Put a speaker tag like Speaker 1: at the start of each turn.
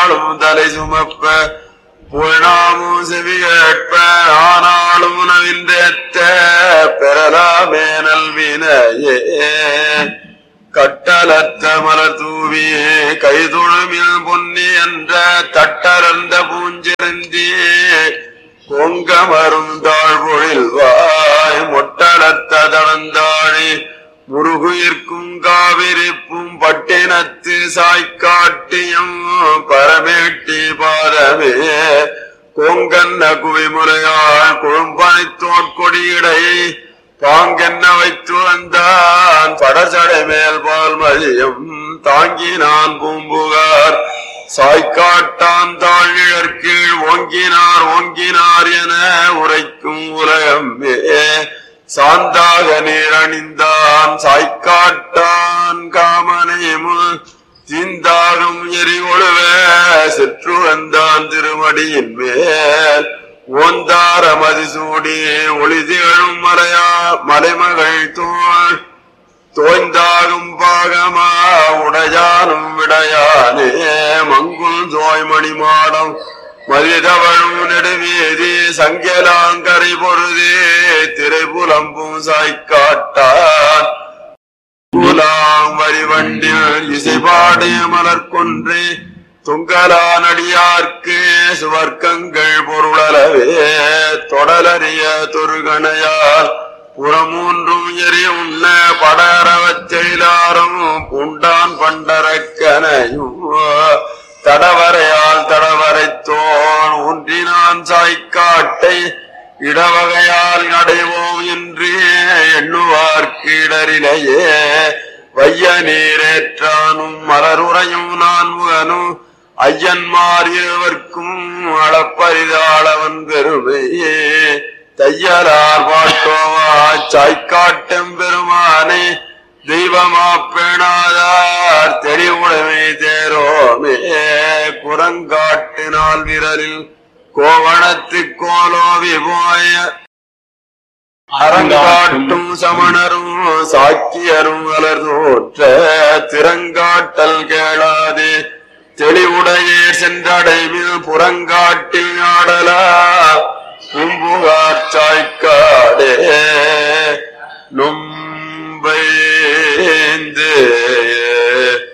Speaker 1: நாளும் தலை சுமப்ப புலனாமும் செவி கேட்ப ஆனாலும் நவிந்தேத்த பெறலாமே நல்வினையே கட்டலத்த மலர் தூவியே கைதுழுமில் பொன்னி என்ற தட்டலர்ந்த பூஞ்சிருந்தியே கொங்கமரும் தாழ்பொழில் வாய் மொட்டலத்த தளந்தாழி முருகுயிர்க்கும் காவிரிப்பும் பட்டினத்து சாய்க்காட்டியும் பரமேட்டி பாதமே கொங்கன்ன குவிமுறையாள் குழும்பனை தோற்கொடியிடை பாங்கென்ன வைத்து வந்தான் படசடை மேல் பால் மதியம் தாங்கினான் பூம்புகார் சாய்க்காட்டான் தாழிழற்கீழ் ஓங்கினார் ஓங்கினார் என உரைக்கும் உலகமே சாந்தாக நீரணிந்தான் சாய்க்காட்டான் காமனையும் தீந்தாகும் எரி ஒழுவ சிற்று வந்தான் திருமடியின் மேல் ஓந்தார மதிசூடி ஒளி திகழும் மலையா மலைமகள் தோள் தோய்ந்தாகும் பாகமா உடையானும் விடையானே மங்குல் தோய்மணி மாடம் மதிதவழும் நெடுவீதி சங்கலாங்கரை பொருதே திரைபுலம்பும் சாய்க்காட்டான் புலாம் வரிவண்டில் இசைபாடு மலர் கொன்றே துங்கலானடியார்க்கு சுவர்க்கங்கள் பொருளளவே தொடலறிய தொருகணையால் புறமூன்றும் எரி உண்ண படரவச் செயலாரம் புண்டான் பண்டரக்கனையும் தடவரையால் தடவரை தோன் ஒன்றினான் சாய்க்காட்டை இடவகையால் அடைவோம் என்று எண்ணுவார்க்கு இடரிலேயே வைய நீரேற்றானும் மலருறையும் நான் முகனும் ஐயன்மார் இருவர்க்கும் அளப்பரிதாளவன் பெருமையே தையலார் பாட்டோவா சாய்க்காட்டம் பெருமானே தெய்வமா பேணாதார் தெளிவுடைமை தேரோமே குரங்காட்டினால் விரலில் கோவணத்து கோலோவி போய அரங்காட்டும் சமணரும் சாக்கியரும் வளர் தோற்ற திறங்காட்டல் கேளாதே தெளிவுடையே சென்றடைவில் புறங்காட்டில் ஆடலா பூம்புகார் சாய்க்காடே நும்